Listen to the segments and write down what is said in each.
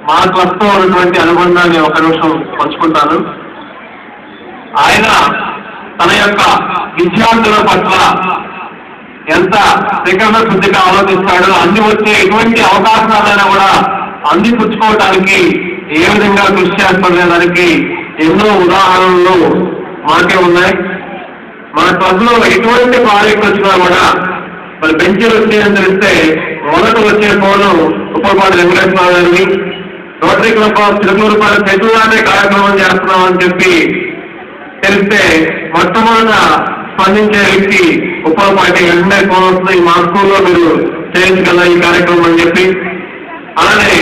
మా క్లబ్తో ఉన్నటువంటి అనుబంధాన్ని ఒక నిమిషం పంచుకుంటాను ఆయన తన యొక్క విద్యార్థుల పట్ల ఎంత త్రికరణ శుద్ధిగా ఆలోచిస్తాడో అన్ని వచ్చే ఎటువంటి అవకాశాలైనా కూడా అందిపుచ్చుకోవడానికి ఏ విధంగా కృషి చేస్తున్న దానికి ఎన్నో ఉదాహరణలు మాకే ఉన్నాయి మన క్లబ్ లో ఎటువంటి ప్రాజెక్ట్ వచ్చినా కూడా మరి బెంచీలు వచ్చాయని తెలిస్తే మొదట వచ్చే ఫోను ఉప్పపాటి వెంకటేశ్వర గారిని రోటరీ క్లబ్ ఆఫ్ తిరుమలపాటి పెట్టులాంటి కార్యక్రమం చేస్తున్నామని చెప్పి తెలిస్తే మొట్టమొదట స్పందించే వ్యక్తి ఉప్పలపాటి వెంటనే ఫోన్ వస్తుంది మా స్కూల్లో మీరు చేయించగల ఈ కార్యక్రమం అని చెప్పి అలానే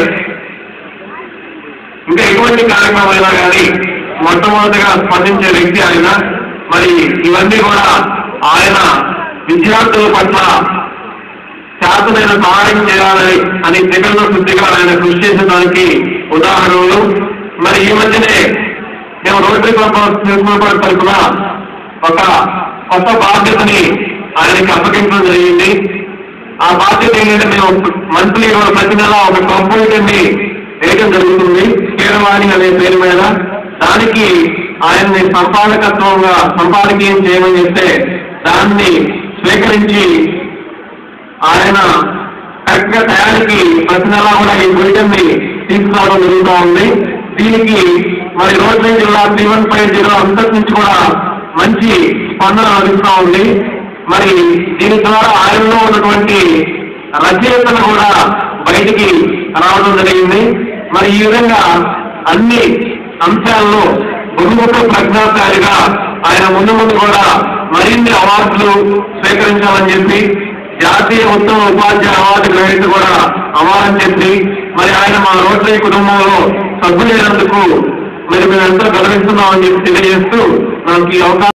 ఇంకా ఎటువంటి కార్యక్రమం అయినా కానీ మొట్టమొదటిగా స్పందించే వ్యక్తి ఆయన మరి ఇవన్నీ కూడా ఆయన విద్యార్థుల పట్ల శాతమైన సహాయం చేయాలని అని జగన్న శుద్ధిగా ఆయన కృషి చేసేదానికి ఉదాహరణలు మరి ఈ మధ్యనే మేము రోటరీ క్లబ్ ఆఫ్ తిరుమలపాటి తరఫున ఒక కొత్త బాధ్యతని ఆయనకి అప్పగించడం జరిగింది ఆ బాధ్యత ఏంటంటే మేము మంత్లీ ప్రతి నెల ఒక కంప్యూటర్ ని వేయడం జరుగుతుంది కీరవాణి అనే పేరు మీద దానికి ఆయన్ని సంపాదకత్వంగా సంపాదకీయం చేయమని చెప్తే దాన్ని స్వీకరించి ఆయన కరెక్ట్ గా తయారీకి ప్రతి నెల కూడా ఈ బులెటిన్ ని తీసుకురావడం జరుగుతూ ఉంది దీనికి మరి రోడ్డు జిల్లా త్రీ వన్ ఫైవ్ జీరో అంతటి నుంచి కూడా మంచి స్పందన లభిస్తూ ఉంది మరి దీని ద్వారా ఆయనలో ఉన్నటువంటి రచయితలు కూడా బయటికి రావడం జరిగింది మరి ఈ విధంగా అన్ని అంశాల్లో బహుముఖ ప్రజ్ఞాశాలిగా ఆయన ముందు ముందు కూడా మరిన్ని అవార్డులు స్వీకరించాలని చెప్పి జాతీయ ఉత్తమ ఉపాధ్యాయ అవార్డు గ్రహీత కూడా అవ్వాలని చెప్పి మరి ఆయన మా రోటరీ కుటుంబంలో సభ్యులైనందుకు మరి మేమెంతో గర్విస్తున్నామని చెప్పి తెలియజేస్తూ నాకు ఈ అవకాశం